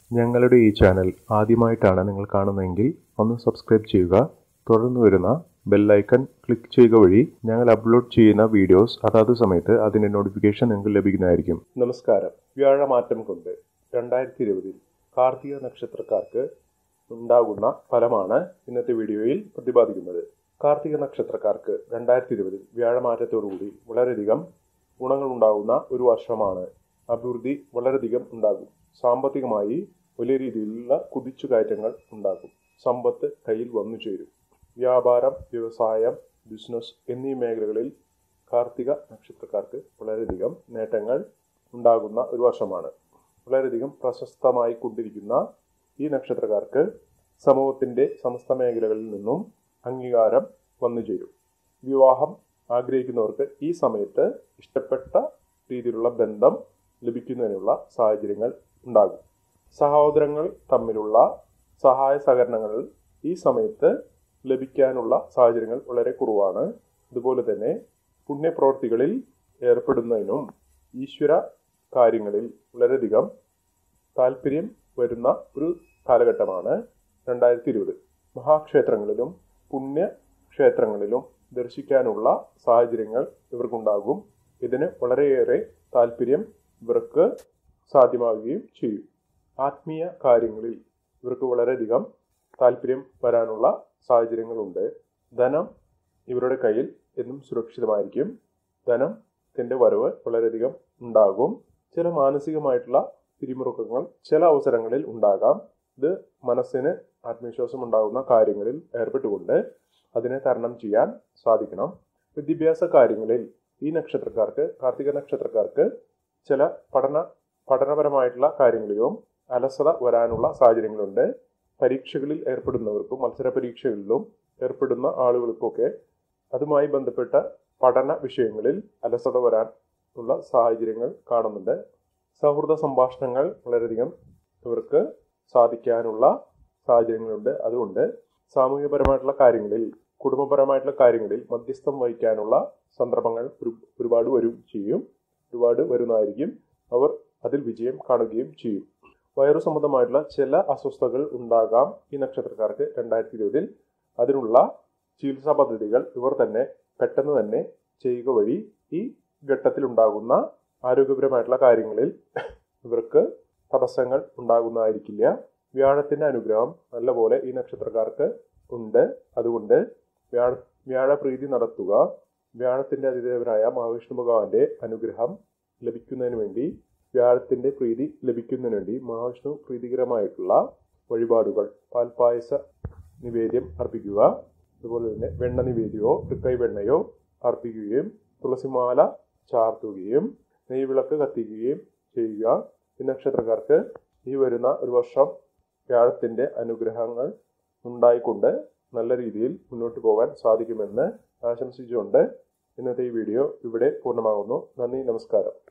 ഞങ്ങളുടെ ഈ ചാനൽ ആദ്യമായിട്ടാണ് നിങ്ങൾ കാണുന്നതെങ്കിൽ ഒന്ന് സബ്സ്ക്രൈബ് ചെയ്യുക തുടർന്ന് വരുന്ന ബെല്ലൈക്കൺ ക്ലിക്ക് ചെയ്യുക വഴി ഞങ്ങൾ അപ്ലോഡ് ചെയ്യുന്ന വീഡിയോസ് അതാത് സമയത്ത് അതിൻ്റെ നോട്ടിഫിക്കേഷൻ നിങ്ങൾക്ക് ലഭിക്കുന്നതായിരിക്കും നമസ്കാരം വ്യാഴമാറ്റം കൊണ്ട് രണ്ടായിരത്തി ഇരുപതിൽ കാർത്തിക നക്ഷത്രക്കാർക്ക് ഉണ്ടാകുന്ന ഫലമാണ് ഇന്നത്തെ വീഡിയോയിൽ പ്രതിപാദിക്കുന്നത് കാർത്തിക നക്ഷത്രക്കാർക്ക് രണ്ടായിരത്തി ഇരുപതിൽ വ്യാഴമാറ്റത്തോടുകൂടി വളരെയധികം ഗുണങ്ങൾ ഉണ്ടാകുന്ന ഒരു വർഷമാണ് അഭിവൃദ്ധി വളരെയധികം ഉണ്ടാകും സാമ്പത്തികമായി വലിയ രീതിയിലുള്ള കുതിച്ചുകയറ്റങ്ങൾ ഉണ്ടാകും സമ്പത്ത് കയ്യിൽ വന്നു ചേരും വ്യാപാരം വ്യവസായം ബിസിനസ് എന്നീ മേഖലകളിൽ കാർത്തിക നക്ഷത്രക്കാർക്ക് വളരെയധികം നേട്ടങ്ങൾ ഉണ്ടാകുന്ന ഒരു വർഷമാണ് വളരെയധികം പ്രശസ്തമായി കൊണ്ടിരിക്കുന്ന ഈ നക്ഷത്രക്കാർക്ക് സമൂഹത്തിന്റെ സമസ്ത മേഖലകളിൽ നിന്നും അംഗീകാരം വന്നു ചേരും വിവാഹം ആഗ്രഹിക്കുന്നവർക്ക് ഈ സമയത്ത് ഇഷ്ടപ്പെട്ട രീതിയിലുള്ള ബന്ധം ലഭിക്കുന്നതിനുള്ള സാഹചര്യങ്ങൾ ഉണ്ടാകും സഹോദരങ്ങൾ തമ്മിലുള്ള സഹായ സഹകരണങ്ങൾ ഈ സമയത്ത് ലഭിക്കാനുള്ള സാഹചര്യങ്ങൾ വളരെ കുറവാണ് അതുപോലെ തന്നെ പുണ്യപ്രവൃത്തികളിൽ ഏർപ്പെടുന്നതിനും ഈശ്വര കാര്യങ്ങളിൽ വളരെയധികം താല്പര്യം വരുന്ന ഒരു കാലഘട്ടമാണ് രണ്ടായിരത്തി ഇരുപത് മഹാക്ഷേത്രങ്ങളിലും പുണ്യക്ഷേത്രങ്ങളിലും ദർശിക്കാനുള്ള സാഹചര്യങ്ങൾ ഇവർക്കുണ്ടാകും ഇതിന് വളരെയേറെ താല്പര്യം ഇവർക്ക് സാധ്യമാവുകയും ചെയ്യും ആത്മീയ കാര്യങ്ങളിൽ ഇവർക്ക് വളരെയധികം താല്പര്യം വരാനുള്ള സാഹചര്യങ്ങളുണ്ട് ധനം ഇവരുടെ കയ്യിൽ എന്നും സുരക്ഷിതമായിരിക്കും ധനത്തിന്റെ വരവ് വളരെയധികം ഉണ്ടാകും ചില മാനസികമായിട്ടുള്ള പിരിമുറുക്കങ്ങൾ ചില അവസരങ്ങളിൽ ഉണ്ടാകാം ഇത് മനസ്സിന് ആത്മവിശ്വാസം ഉണ്ടാകുന്ന കാര്യങ്ങളിൽ ഏർപ്പെട്ടുകൊണ്ട് അതിനെ തരണം ചെയ്യാൻ സാധിക്കണം വിദ്യാഭ്യാസ കാര്യങ്ങളിൽ ഈ നക്ഷത്രക്കാർക്ക് കാർത്തിക നക്ഷത്രക്കാർക്ക് ചില പഠന പഠനപരമായിട്ടുള്ള കാര്യങ്ങളിലും അലസത വരാനുള്ള സാഹചര്യങ്ങളുണ്ട് പരീക്ഷകളിൽ ഏർപ്പെടുന്നവർക്കും മത്സര പരീക്ഷകളിലും ഏർപ്പെടുന്ന ആളുകൾക്കൊക്കെ അതുമായി ബന്ധപ്പെട്ട പഠന വിഷയങ്ങളിൽ അലസത വരാൻ ഉള്ള സാഹചര്യങ്ങൾ കാണുന്നുണ്ട് സൗഹൃദ സംഭാഷണങ്ങൾ വളരെയധികം ഇവർക്ക് സാധിക്കാനുള്ള സാഹചര്യങ്ങളുണ്ട് അതുകൊണ്ട് സാമൂഹികപരമായിട്ടുള്ള കാര്യങ്ങളിൽ കുടുംബപരമായിട്ടുള്ള കാര്യങ്ങളിൽ മധ്യസ്ഥം വഹിക്കാനുള്ള സന്ദർഭങ്ങൾ ഒരു ഒരുപാട് വരും ചെയ്യും ഒരുപാട് വരുന്നതായിരിക്കും അവർ അതിൽ വിജയം കാണുകയും ചെയ്യും വയറു സംബന്ധമായിട്ടുള്ള ചില അസ്വസ്ഥതകൾ ഉണ്ടാകാം ഈ നക്ഷത്രക്കാർക്ക് രണ്ടായിരത്തി ഇരുപതിൽ അതിനുള്ള ചികിത്സാ പദ്ധതികൾ ഇവർ തന്നെ പെട്ടെന്ന് തന്നെ ചെയ്യുക വഴി ഈ ഘട്ടത്തിൽ ഉണ്ടാകുന്ന ആരോഗ്യപരമായിട്ടുള്ള കാര്യങ്ങളിൽ ഇവർക്ക് തടസ്സങ്ങൾ ഉണ്ടാകുന്നതായിരിക്കില്ല വ്യാഴത്തിന്റെ അനുഗ്രഹം നല്ലപോലെ ഈ നക്ഷത്രക്കാർക്ക് ഉണ്ട് അതുകൊണ്ട് വ്യാഴ വ്യാഴപ്രീതി നടത്തുക വ്യാഴത്തിന്റെ അതിദേവനായ മഹാവിഷ്ണു ഭഗവാന്റെ അനുഗ്രഹം ലഭിക്കുന്നതിന് വേണ്ടി വ്യാഴത്തിന്റെ പ്രീതി ലഭിക്കുന്നതിന് വേണ്ടി മഹാവിഷ്ണു പ്രീതികരമായിട്ടുള്ള വഴിപാടുകൾ പാൽപായസ നിവേദ്യം അർപ്പിക്കുക അതുപോലെ തന്നെ വെണ്ണ നിവേദ്യമോ തൃക്കൈ വെണ്ണയോ അർപ്പിക്കുകയും തുളസിമാല ചാർത്തുകയും നെയ്വിളക്ക് കത്തിക്കുകയും ചെയ്യുക ഈ നക്ഷത്രക്കാർക്ക് ഈ വരുന്ന ഒരു വർഷം വ്യാഴത്തിന്റെ അനുഗ്രഹങ്ങൾ ഉണ്ടായിക്കൊണ്ട് നല്ല രീതിയിൽ മുന്നോട്ട് പോകാൻ സാധിക്കുമെന്ന് ആശംസിച്ചുകൊണ്ട് ഇന്നത്തെ ഈ വീഡിയോ ഇവിടെ പൂർണ്ണമാകുന്നു നന്ദി നമസ്കാരം